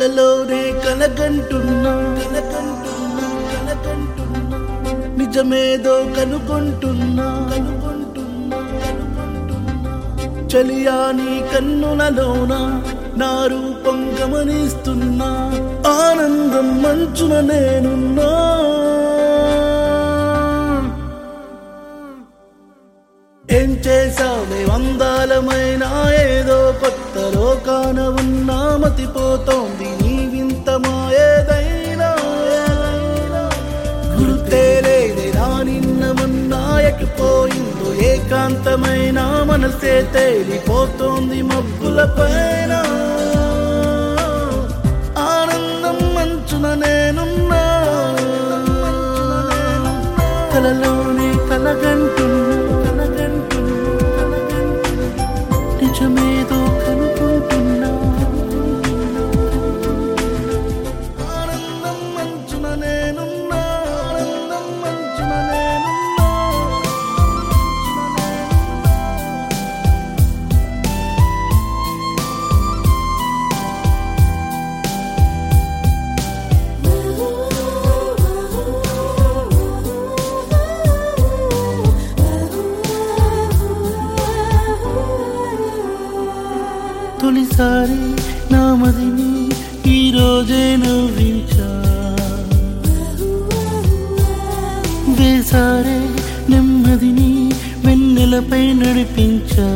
కలలోనే కలగంటున్నా కలగంటున్నా కలగంటున్నా నిజమేదో కనుగొంటున్నా కనుగొంటున్నా కనుగొంటున్నా చలియా నీ కన్నులలోన నా రూపం గమనిస్తున్నా ఆనందం మంచున నేనున్నా ఏం చేసావే వందాలమైన ఏదో కొత్త లోకాన ఉన్నా మతిపోతోంది నీ వింత మాయేదైనా గుర్తే లేదే నా నిన్న మొన్న ఎటుపోయిందో ఏకాంతమైన మనసే తేలిపోతోంది మబ్బుల పైన ఆనందం మంచున నేనున్నా కలలోనే కలగంటున్నా కలగంటున్నా కలగంటున్నా నిజమేదో కనుకుంటున్నా ఆనందం మంచున నేనున్నా ఆనందం మంచున నేనున్నా తొలిసారి నా మదిని ఈ రోజే నవ్వించా వేసారే నెమ్మదిని వెన్నెలపై నడిపించా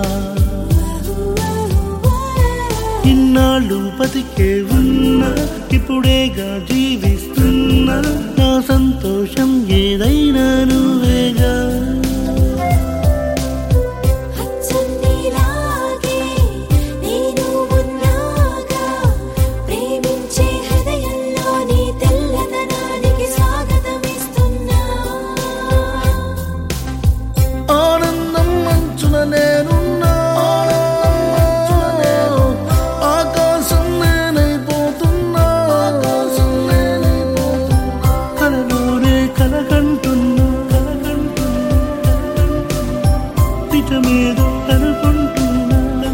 ఇన్నాళ్ళు బతికే ఉన్నా ఇప్పుడేగా జీవిస్తున్నా నా సంతోషం ఏదైనా నువ్వేగా హచ్చన్నీలాగే నేను ఉన్నాగా ప్రేమించే హృదయంలోని తెల్లదనానికి స్వాగతమిస్తున్నా ఆనందం మంచున నేనున్నా ఆకాశం నేనైపోతున్నా ఆకాశం నేనైపోతున్నా కలలోనే కలగంటున్నా కలగంటున్నా నిజమేదో కనుకుంటున్నా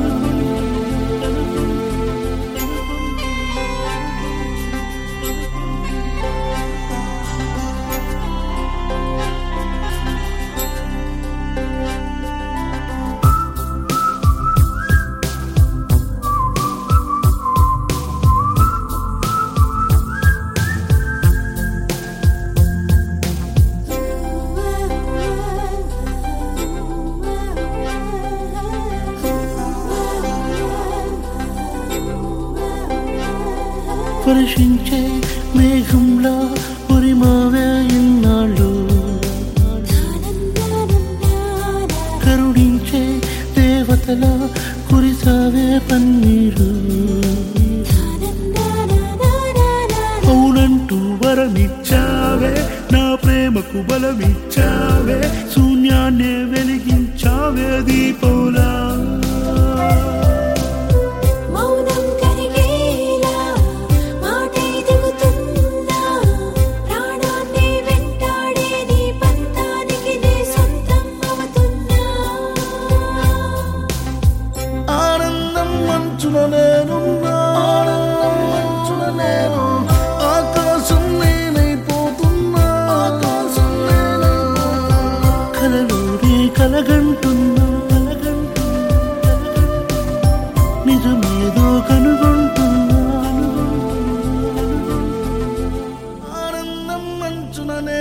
వర్షించే మేఘంలా ఉరిమావే ఇన్నాళ్ళు కరుణించే దేవతల కురిసావే పన్నీరు అవునంటూ వరమిచ్చావే నా ప్రేమకు బలమిచ్చావే శూన్యాన్నే వెలిగించావే దీపంలా మౌనం కరిగేలా మాటే దిగుతున్నా ప్రాణాన్ని వెంటాడే నీ పంతానికి నే సొంతం అవుతున్నా ఆనందం మంచున నేనున్నా ఆనందం మంచున నేను ఆకాశం నేనైపోతున్నా ఆకాశం నేనైపోతున్నా కలలోనే కలగంటున్నా కలగంటున్నా నిజమేదో కనుగొంటున్నా ఆనందం మంచున